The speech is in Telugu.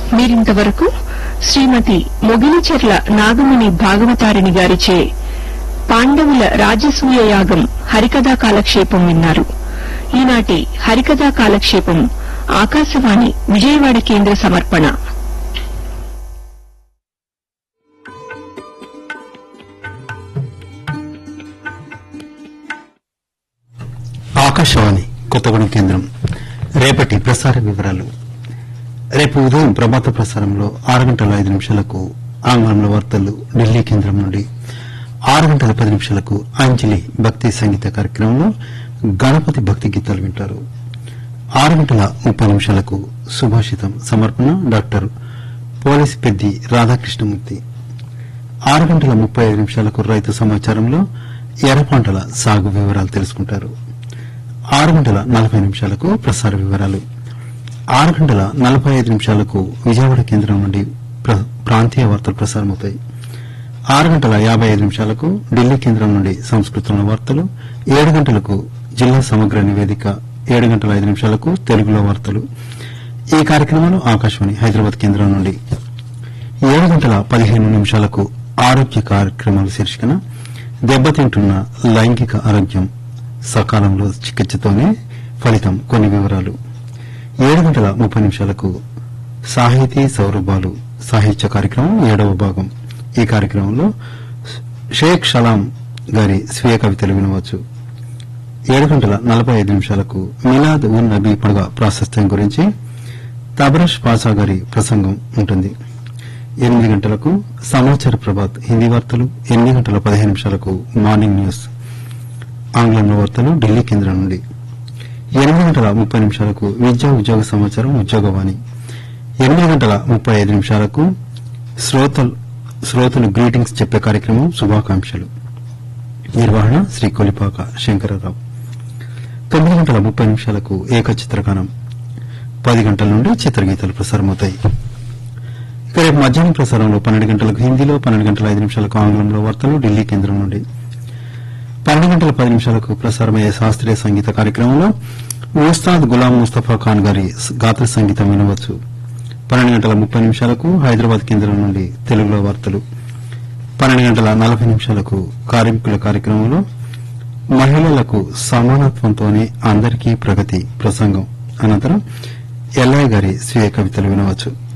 మీరింతవరకు శ్రీమతి మొగిలిచెర్ల నాగమణి భాగవతారిణి గారిచే పాండవుల రాజసూయ యాగం హరికథా కాలక్షేపం విన్నారు ఈనాటి హరికథా కాలక్షేపం ఆకాశవాణి విజయవాడ కేంద్ర సమర్పణ ఆకాశవాణి కొత్తగూడెం కేంద్రం రేపటి ప్రసార వివరాలు రేపు ఉదయం ప్రభాత ప్రసారంలో ఆరు గంటల ఐదు నిమిషాలకు ఆంగ్లంలో వార్తలు ఢిల్లీ కేంద్రం నుండి ఆరు గంటల పది నిమిషాలకు అంజలి భక్తి సంగీత కార్యక్రమంలో గణపతి భక్తి గీతాలు వింటారు ఆరు గంటల ముప్పై నిమిషాలకు సుభాషితం సమర్పణ డాక్టర్ పోలీస్ పెద్ది రాధాకృష్ణమూర్తి ఆరు గంటల ముప్పై ఐదు నిమిషాలకు రైతు సమాచారంలో ఎర్ర పంటల సాగు వివరాలు తెలుసుకుంటారు ఆరు గంటల నలభై నిమిషాలకు ప్రసార వివరాలు ఆరు గంటల నలభై ఐదు నిమిషాలకు విజయవాడ కేంద్రం నుండి ప్ర- ప్రాంతీయ వార్తలు ప్రసారమవుతాయి ఆరు గంటల యాభై ఐదు నిమిషాలకు ఢిల్లీ కేంద్రం నుండి సంస్కృతంలో వార్తలు ఏడు గంటలకు జిల్లా సమగ్ర నివేదిక ఏడు గంటల ఐదు నిమిషాలకు తెలుగులో వార్తలు ఈ కార్యక్రమాలు ఆకాశవాణి హైదరాబాద్ కేంద్రం నుండి ఏడు గంటల పదిహేను నిమిషాలకు ఆరోగ్య కార్యక్రమాలు శీర్షికన దెబ్బతింటున్న లైంగిక ఆరోగ్యం సకాలంలో చికిత్సతోనే ఫలితం కొన్ని వివరాలు ఏడు గంటల ముప్పై నిమిషాలకు సాహితీ సౌరభాలు సాహిత్య కార్యక్రమం ఏడవ భాగం ఈ కార్యక్రమంలో షేక్ షలాం గారి స్వీయ కవితలు వినవచ్చు ఏడు గంటల నలభై ఐదు నిమిషాలకు మిలాద్ ఉన్ నబీ పండుగ ప్రాశస్త్యం గురించి తబరష్ పాసా గారి ప్రసంగం ఉంటుంది ఎనిమిది గంటలకు సమాచార ప్రభాత్ హిందీ వార్తలు ఎనిమిది గంటల పదిహేను నిమిషాలకు మార్నింగ్ న్యూస్ ఆంగ్లంలో వార్తలు ఢిల్లీ కేంద్రం నుండి ఎనిమిది గంటల ముప్పై నిమిషాలకు విద్యా ఉద్యోగ సమాచారం ఉద్యోగవాణి ఎనిమిది గంటల ముప్పై ఐదు నిమిషాలకు శ్రోతలు శ్రోతలు గ్రీటింగ్స్ చెప్పే కార్యక్రమం శుభాకాంక్షలు నిర్వహణ శ్రీ కొలిపాక శంకరరావు తొమ్మిది గంటల ముప్పై నిమిషాలకు ఏకచిత్రగానం పది గంటల నుండి చిత్రగీతాలు ప్రసారమవుతాయి ఇక రేపు మధ్యాహ్నం ప్రసారంలో పన్నెండు గంటలకు హిందీలో పన్నెండు గంటల ఐదు నిమిషాలకు ఆంగ్లంలో వార్తలు ఢిల్లీ కేంద్రం నుండి పన్నెండు గంటల పది నిమిషాలకు ప్రసారమయ్యే శాస్త్రీయ సంగీత కార్యక్రమంలో ఉస్తాద్ గులాం ముస్తఫా ఖాన్ గారి గాత్ర సంగీతం వినవచ్చు పన్నెండు గంటల ముప్పై నిమిషాలకు హైదరాబాద్ కేంద్రం నుండి తెలుగులో వార్తలు పన్నెండు గంటల నలభై నిమిషాలకు కార్మికుల కార్యక్రమంలో మహిళలకు సమానత్వంతోనే అందరికీ ప్రగతి ప్రసంగం అనంతరం ఎల్ఐ గారి స్వీయ కవితలు వినవచ్చు